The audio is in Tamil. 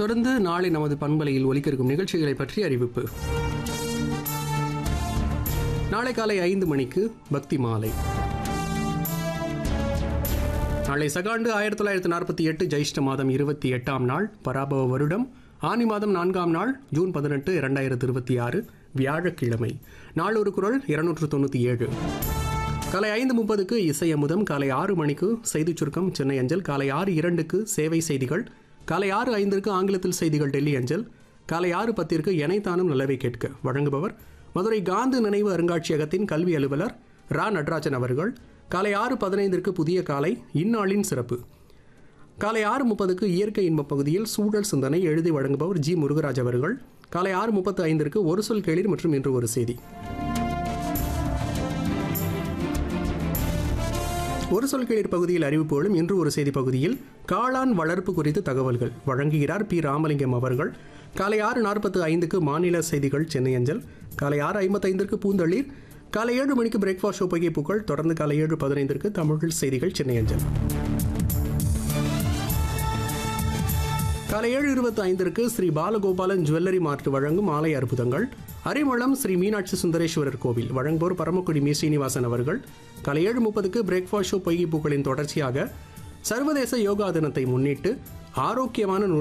தொடர்ந்து நாளை நமது பண்பலையில் ஒலிக்க இருக்கும் நிகழ்ச்சிகளை பற்றி அறிவிப்பு நாளை காலை ஐந்து மணிக்கு பக்தி மாலை நாளை சகாண்டு ஆயிரத்தி தொள்ளாயிரத்தி நாற்பத்தி எட்டு ஜெயிஷ்ட மாதம் இருபத்தி எட்டாம் நாள் பராபவ வருடம் ஆனி மாதம் நான்காம் நாள் ஜூன் பதினெட்டு இரண்டாயிரத்தி இருபத்தி ஆறு வியாழக்கிழமை நாள் ஒரு குரல் இருநூற்று தொண்ணூற்றி ஏழு காலை ஐந்து முப்பதுக்கு இசை அமுதம் காலை ஆறு மணிக்கு செய்திச் சுருக்கம் சென்னை அஞ்சல் காலை ஆறு இரண்டுக்கு சேவை செய்திகள் காலை ஆறு ஐந்திற்கு ஆங்கிலத்தில் செய்திகள் டெல்லி அஞ்சல் காலை ஆறு பத்திற்கு எனைத்தானும் நல்லவை கேட்க வழங்குபவர் மதுரை காந்து நினைவு அருங்காட்சியகத்தின் கல்வி அலுவலர் ரா நடராஜன் அவர்கள் காலை ஆறு பதினைந்திற்கு புதிய காலை இந்நாளின் சிறப்பு காலை ஆறு முப்பதுக்கு இயற்கை இன்ப பகுதியில் சூழல் சிந்தனை எழுதி வழங்குபவர் ஜி முருகராஜ் அவர்கள் காலை ஆறு முப்பத்து ஐந்திற்கு ஒரு சொல் கேளிர் மற்றும் இன்று ஒரு செய்தி ஒரு சொல் கேளிர் பகுதியில் அறிவிப்புகளும் இன்று ஒரு செய்தி பகுதியில் காளான் வளர்ப்பு குறித்து தகவல்கள் வழங்குகிறார் பி ராமலிங்கம் அவர்கள் காலை ஆறு நாற்பத்து ஐந்துக்கு மாநில செய்திகள் சென்னை அஞ்சல் காலை ஆறு ஐம்பத்தைந்திற்கு பூந்தளிர் காலை ஏழு மணிக்கு பிரேக்ஃபாஸ்ட் ஷோ பகிய புகழ் தொடர்ந்து காலை ஏழு பதினைந்திற்கு தமிழ் செய்திகள் சென்னை அஞ்சல் காலை ஏழு இருபத்தி ஐந்திற்கு ஸ்ரீ பாலகோபாலன் ஜுவல்லரி மார்ட் வழங்கும் ஆலய அற்புதங்கள் அரிமளம் ஸ்ரீ மீனாட்சி சுந்தரேஸ்வரர் கோவில் வழங்குவோர் பரமக்குடி மீ சீனிவாசன் அவர்கள் காலை ஏழு முப்பதுக்கு பிரேக்ஃபாஸ்ட் ஷோ பொய்கி பூக்களின் தொடர்ச்சியாக சர்வதேச யோகா தினத்தை முன்னிட்டு ஆரோக்கியமான